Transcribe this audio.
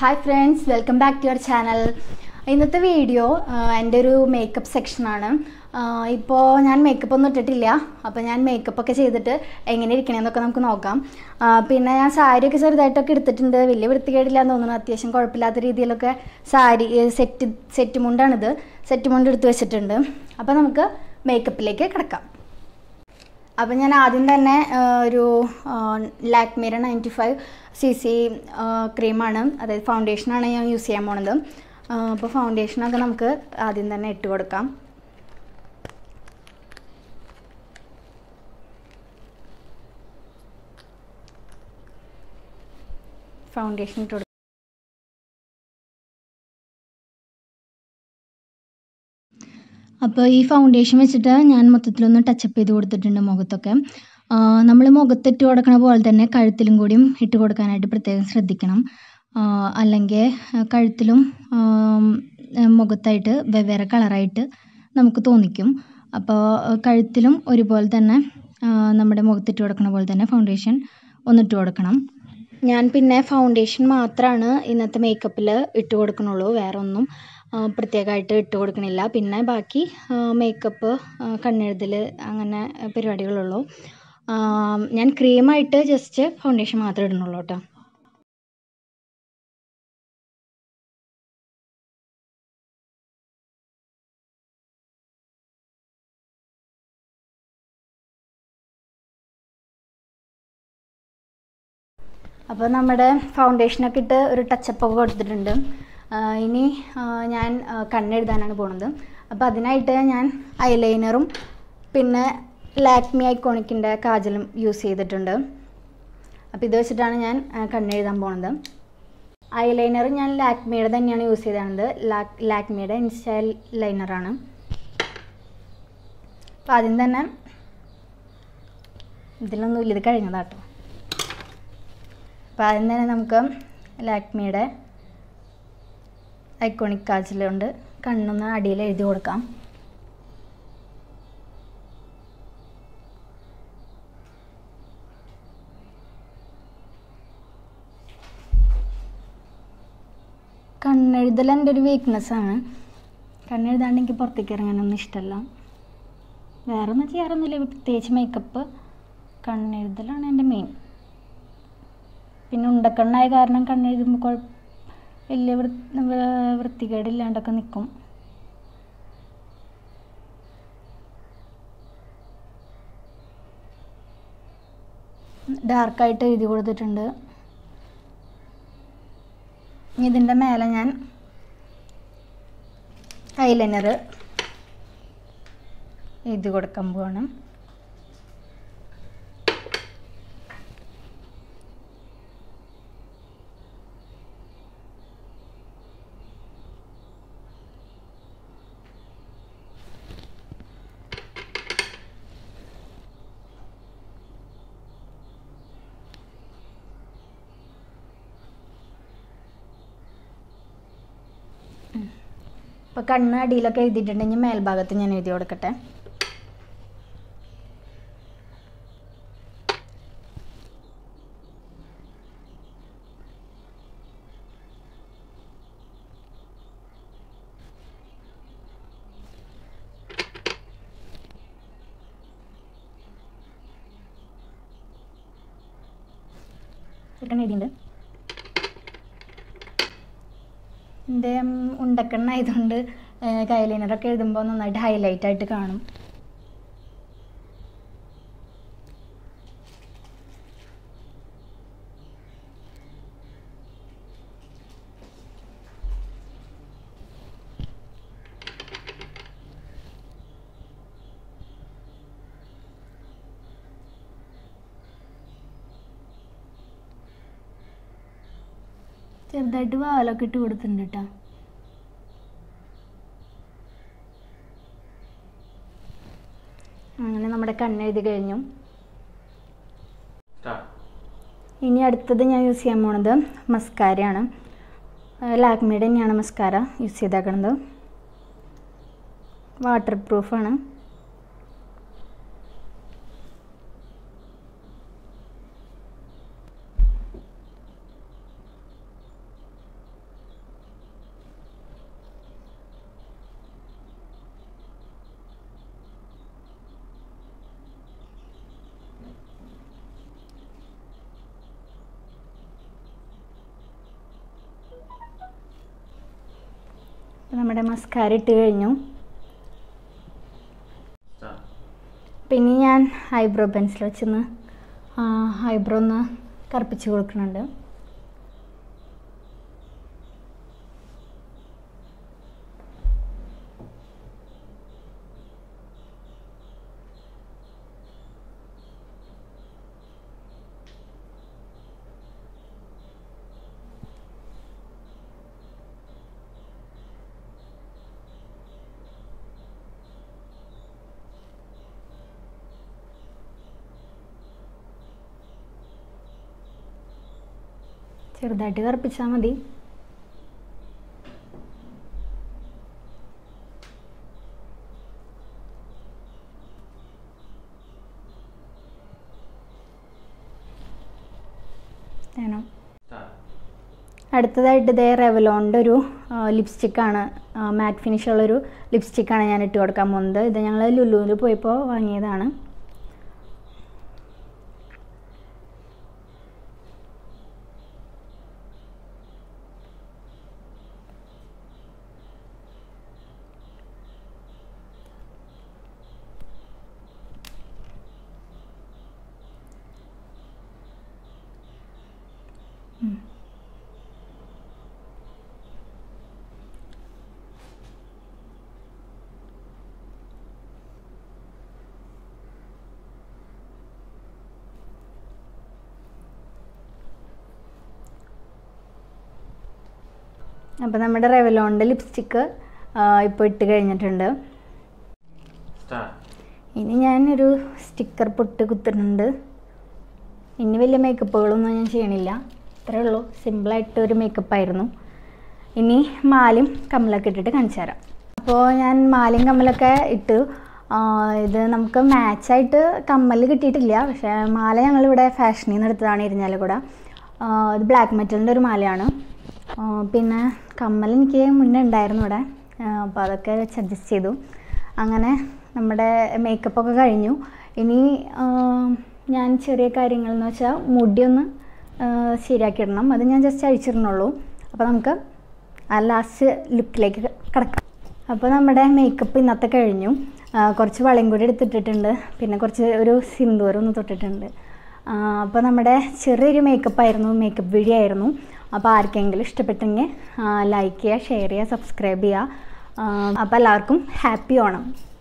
hi friends welcome back to your channel ഇന്നത്തെ video എൻ്റെ ഒരു മേക്കപ്പ് സെക്ഷനാണ് ഇപ്പോൾ ഞാൻ മേക്കപ്പ് ഒന്നും ഇട്ടിട്ടില്ല അപ്പോൾ ഞാൻ മേക്കപ്പ് ഒക്കെ ചെയ്തിട്ട് എങ്ങനെ ഇരിക്കണമെന്നൊക്കെ നമുക്ക് നോക്കാം ആ, പിന്നെ ഞാൻ സാരിയൊക്കെ ചെറുതായിട്ടൊക്കെ എടുത്തിട്ടുണ്ട് വലിയ വൃത്തികേടില്ല എന്ന് തോന്നുന്നു അത്യാവശ്യം കുഴപ്പമില്ലാത്ത രീതിയിലൊക്കെ സാരി സെറ്റ് സെറ്റ് മുണ്ടാണിത് സെറ്റ് മുണ്ട് എടുത്ത് വെച്ചിട്ടുണ്ട് അപ്പോൾ നമുക്ക് മേക്കപ്പിലേക്ക് കിടക്കാം അപ്പം ഞാൻ ആദ്യം തന്നെ ആ, ഒരു ലാക്മീര നയൻറ്റി ഫൈവ് സി സി ക്രീമാണ് അതായത് ഫൗണ്ടേഷനാണ് ഞാൻ യൂസ് ചെയ്യാൻ പോണത് അപ്പോൾ ഫൗണ്ടേഷനൊക്കെ നമുക്ക് ആദ്യം തന്നെ ഇട്ട് കൊടുക്കാം ഫൗണ്ടേഷൻ ഇട്ട് കൊടുക്കാം അപ്പോൾ ഈ ഫൗണ്ടേഷൻ വെച്ചിട്ട് ഞാൻ മൊത്തത്തിലൊന്ന് ടച്ചപ്പ് ചെയ്ത് കൊടുത്തിട്ടുണ്ട് മുഖത്തൊക്കെ നമ്മൾ മുഖത്തിട്ട് കൊടുക്കണ പോലെ തന്നെ കഴുത്തിലും കൂടിയും ഇട്ട് കൊടുക്കാനായിട്ട് പ്രത്യേകം ശ്രദ്ധിക്കണം ആ, അല്ലെങ്കിൽ കഴുത്തിലും ആം, മുഖത്തായിട്ട് വെവ്വേറെ കളറായിട്ട് നമുക്ക് തോന്നിക്കും അപ്പോൾ കഴുത്തിലും ഒരുപോലെ തന്നെ ആ, നമ്മുടെ മുഖത്തിട്ട് കൊടുക്കണ പോലെ തന്നെ ഫൗണ്ടേഷൻ ഒന്നിട്ട് കൊടുക്കണം ഞാൻ പിന്നെ ഫൗണ്ടേഷൻ മാത്രമാണ് ഇന്നത്തെ മേക്കപ്പിൽ ഇട്ട് കൊടുക്കണുള്ളൂ വേറെ ഒന്നും ആ, പ്രത്യേകമായിട്ട് ഇട്ട് കൊടുക്കണില്ല പിന്നെ ബാക്കി മേക്കപ്പ് കണ്ണെഴുതൽ അങ്ങനെ പരിപാടികളുള്ളൂ ആ, ഞാൻ ക്രീമായിട്ട് ജസ്റ്റ് ഫൗണ്ടേഷൻ മാത്രമേ ഇടുന്നുള്ളൂ കേട്ടോ അപ്പോൾ നമ്മുടെ ഫൗണ്ടേഷനൊക്കെ ഇട്ട് ഒരു ടച്ചപ്പ് ഒക്കെ കൊടുത്തിട്ടുണ്ട് ആ, ഇനി ആ, ഞാൻ ആ, കണ്ണെഴുതാനാണ് പോണത് അപ്പോൾ അതിനായിട്ട് ഞാൻ ഐലൈനറും പിന്നെ ലാക്മി ഐക്കോണിക്കിൻ്റെ കാജലും യൂസ് ചെയ്തിട്ടുണ്ട് അപ്പോൾ ഇത് വെച്ചിട്ടാണ് ഞാൻ ആ, കണ്ണെഴുതാൻ പോണത് ഐലൈനർ ഞാൻ ലാക്മിയുടെ തന്നെയാണ് യൂസ് ചെയ്തത് ലാക് ലാക്മിയുടെ ഇൻസ്റ്റൈൽ ലൈനറാണ് അപ്പോൾ ആദ്യം തന്നെ ഇതിലൊന്നും ഇല്ല ഇത് കഴിഞ്ഞതാട്ടോ അപ്പോൾ ആദ്യം തന്നെ നമുക്ക് ലാക്മിയുടെ ഐക്കോണിക് കാജൽ കൊണ്ട് കണ്ണൊന്ന് അടിയിൽ എഴുതി കൊടുക്കാം കണ്ണെഴുതൽ എൻ്റെ ഒരു വീക്ക്നെസ് ആണ് കണ്ണെഴുതാണ്ട് എനിക്ക് പുറത്തേക്ക് ഇറങ്ങാനൊന്നും ഇഷ്ടമല്ല വേറെ ഒന്നും ചെയ്യാറൊന്നുമില്ല പ്രത്യേകിച്ച് മേക്കപ്പ് കണ്ണെഴുതലാണ് എൻ്റെ മെയിൻ പിന്നെ ഉണ്ടക്കണ്ണായ കാരണം കണ്ണെഴുതുമ്പോൾ കുഴപ്പ വലിയ വൃ വൃ- വൃത്തികേടില്ലാണ്ടൊക്കെ നിൽക്കും ഡാർക്കായിട്ട് എഴുതി കൊടുത്തിട്ടുണ്ട് ഇനി ഇതിൻ്റെ മേലെ ഞാൻ ഐലൈനർ എഴുതി കൊടുക്കാൻ പോവാണ് ഇപ്പോൾ കണ്ണ് അടിയിലൊക്കെ എഴുതിയിട്ടുണ്ടെങ്കിൽ മേൽഭാഗത്ത് ഞാൻ എഴുതി കൊടുക്കട്ടെ കണ്ണ് എഴുതിയിട്ടുണ്ട് എൻ്റെ ഉണ്ടക്കണ്ണായതുകൊണ്ട് കൈലൈനറൊക്കെ എഴുതുമ്പോൾ നന്നായിട്ട് ഹൈലൈറ്റ് ആയിട്ട് കാണും ചെറുതായിട്ട് വാലൊക്കെ ഇട്ട് കൊടുത്തിട്ടുണ്ട് കേട്ടോ അങ്ങനെ നമ്മുടെ കണ്ണെഴുതി കഴിഞ്ഞു ഇനി അടുത്തത് ഞാൻ യൂസ് ചെയ്യാൻ പോണത് മസ്കാരയാണ് ലാക്മിയുടെ തന്നെയാണ് മസ്കാര യൂസ് ചെയ്തേക്കണത് വാട്ടർ പ്രൂഫാണ് അപ്പോൾ നമ്മുടെ മസ്കാര ഇട്ട് കഴിഞ്ഞു പിന്നെ ഞാൻ ഐബ്രോ പെൻസിൽ വെച്ചൊന്ന് ഐബ്രോ ഒന്ന് കറുപ്പിച്ച് കൊടുക്കുന്നുണ്ട് ചെറുതായിട്ട് കറുപ്പിച്ചാൽ മതി വേണം അടുത്തതായിട്ട് ഇതേ റെവലോണിൻ്റെ ഒരു ലിപ്സ്റ്റിക്കാണ് മാറ്റ് ഫിനിഷ് ഉള്ളൊരു ലിപ്സ്റ്റിക്കാണ് ഞാൻ ഇട്ട് കൊടുക്കാൻ പോകുന്നത് ഇത് ഞങ്ങൾ ലുലുവിൽ പോയപ്പോൾ വാങ്ങിയതാണ് അപ്പോൾ നമ്മുടെ റെവലോണിൻ്റെ ലിപ്സ്റ്റിക്ക് ഇപ്പോൾ ഇട്ട് കഴിഞ്ഞിട്ടുണ്ട് ഇനി ഞാനൊരു സ്റ്റിക്കർ പൊട്ട് കുത്തുന്നുണ്ട് ഇനി വലിയ മേക്കപ്പുകളൊന്നും ഞാൻ ചെയ്യണില്ല ഇത്രയേ ഉള്ളൂ സിമ്പിളായിട്ട് ഒരു മേക്കപ്പായിരുന്നു ഇനി മാലും കമ്മലൊക്കെ ഇട്ടിട്ട് കാണിച്ചു തരാം അപ്പോൾ ഞാൻ മാലയും കമ്മലൊക്കെ ഇട്ടു ആ, ഇത് നമുക്ക് മാച്ചായിട്ട് കമ്മൽ കിട്ടിയിട്ടില്ല പക്ഷേ മാല ഞങ്ങളിവിടെ ഫാഷനിൽ നിന്ന് എടുത്തതാണ് ഇരിഞ്ഞാലക്കുട ആ, ഇത് ബ്ലാക്ക് മെറ്റലിൻ്റെ ഒരു മാലയാണ് ആ, പിന്നെ കമ്മൽ എനിക്ക് മുന്നേ ഉണ്ടായിരുന്നു ഇവിടെ അപ്പോൾ അതൊക്കെ വെച്ച് അഡ്ജസ്റ്റ് ചെയ്തു അങ്ങനെ നമ്മുടെ മേക്കപ്പൊക്കെ കഴിഞ്ഞു ഇനി ആ, ഞാൻ ചെറിയ കാര്യങ്ങൾ എന്ന് വെച്ചാൽ മുടിയൊന്ന് ആ, ശരിയാക്കിയിടണം അത് ഞാൻ ജസ്റ്റ് അഴിച്ചിടണുള്ളൂ അപ്പോൾ നമുക്ക് ആ ലാസ്റ്റ് ലുക്കിലേക്ക് കിടക്കാം അപ്പോൾ നമ്മുടെ മേക്കപ്പ് ഇന്നത്തെ കഴിഞ്ഞു ആ, കുറച്ച് വളയും കൂടി എടുത്തിട്ടിട്ടുണ്ട് പിന്നെ കുറച്ച് ഒരു സിന്ദൂരം ഒന്ന് തൊട്ടിട്ടുണ്ട് ആ, അപ്പോൾ നമ്മുടെ ചെറിയൊരു മേക്കപ്പ് ആയിരുന്നു മേക്കപ്പ് വീഡിയോ ആയിരുന്നു അപ്പോൾ ആർക്കെങ്കിലും ഇഷ്ടപ്പെട്ടെങ്കിൽ ലൈക്ക് ചെയ്യുക ഷെയർ ചെയ്യുക സബ്സ്ക്രൈബ് ചെയ്യുക ആ, അപ്പോൾ എല്ലാവർക്കും ഹാപ്പി ഓണം